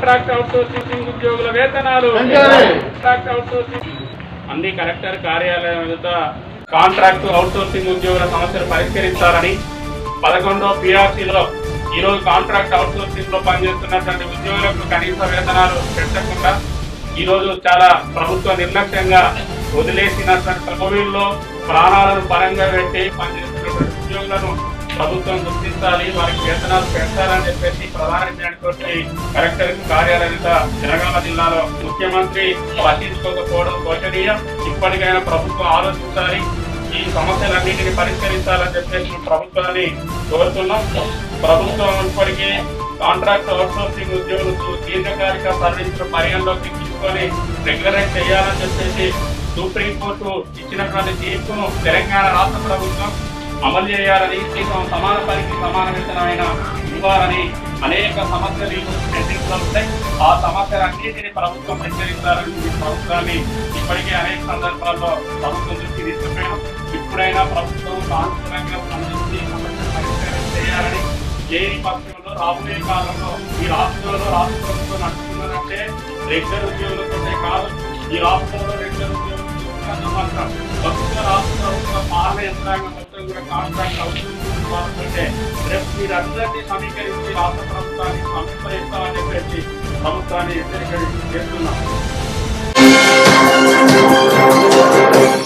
Contract outsourcing ఉద్యోగుల వేతనాలు పెంచాలి. కాంట్రాక్ట్ అవుట్సోర్సింగ్ అన్ని కలెక్టర్ కార్యాలయం ఎదుట కాంట్రాక్ట్ అవుట్సోర్సింగ్ ఉద్యోగుల సమస్యలు పరిష్కరించాలని పదకొండో పిఆర్సీలో ఈ రోజు కాంట్రాక్ట్ అవుట్సోర్సింగ్ లో పనిచేస్తున్నటువంటి ఉద్యోగులకు కనీస వేతనాలు పెంచకుండా ఈ రోజు చాలా ప్రభుత్వ నిర్లక్ష్యంగా వదిలేసినటువంటి కోవిడ్ లో ప్రాణాలను పరంగా పెట్టి పనిచేస్తున్నటువంటి ఉద్యోగులను ప్రభుత్వం గుర్తించాలి వారికి వేతనాలు పెంచాలని చెప్పేసి ప్రధాన డిమాండ్తోటి కలెక్టర్ కార్యాలయం జనగామ జిల్లాలో ముఖ్యమంత్రి పట్టించుకోకపోవడం శోచనీయం ఇప్పటికైనా ప్రభుత్వం ఆలోచించాలి ఈ సమస్యలన్నింటినీ పరిష్కరించాలని చెప్పేసి మేము ప్రభుత్వాన్ని కోరుతున్నాం ప్రభుత్వం ఇప్పటికే కాంట్రాక్ట్ అవుట్సోర్సింగ్ ఉద్యోగులకు దీర్ఘకాలిక సర్వీసులు పరిగణలోకి తీసుకొని రెగ్యులరైజ్ చేయాలని చెప్పేసి సుప్రీంకోర్టు ఇచ్చినటువంటి తీర్పును తెలంగాణ రాష్ట్ర ప్రభుత్వం అమలు చేయాలని దీంతో సమాన పనికి సమాన వేతనమైన ఇవ్వాలని అనేక సమస్యలు పెండింగ్ లో ఉంటాయి ఆ సమస్యలన్నింటినీ ప్రభుత్వం పరిష్కరించాలని ఈ ప్రభుత్వాన్ని ఇప్పటికే అనేక సందర్భాల్లో ప్రభుత్వం దృష్టి తీసుకుపోయాం ఇప్పుడైనా ప్రభుత్వం సానుకూలంగా స్పందించి సమస్యలు పరిష్కారం చేయాలని లేని పక్షంలో రాబోయే కాలంలో ఈ రాష్ట్రంలో రాష్ట్ర ప్రభుత్వం నడుస్తున్నదంటే రెగ్యులర్ ఉద్యోగులతోనే కాదు ఈ రాష్ట్రంలో రెగ్యులర్ ఉద్యోగులతో మాత్రం ప్రస్తుత రాష్ట్ర ప్రభుత్వ పాలన యంత్రాంగం మొత్తం కూడా కాంట్రాక్ట్ అవుతుంటే రేపు మీరందరినీ సమీకరించి రాష్ట్ర ప్రభుత్వాన్ని సంస్కరిస్తామని చెప్పేసి ప్రభుత్వాన్ని హెచ్చరిక చేస్తున్నాం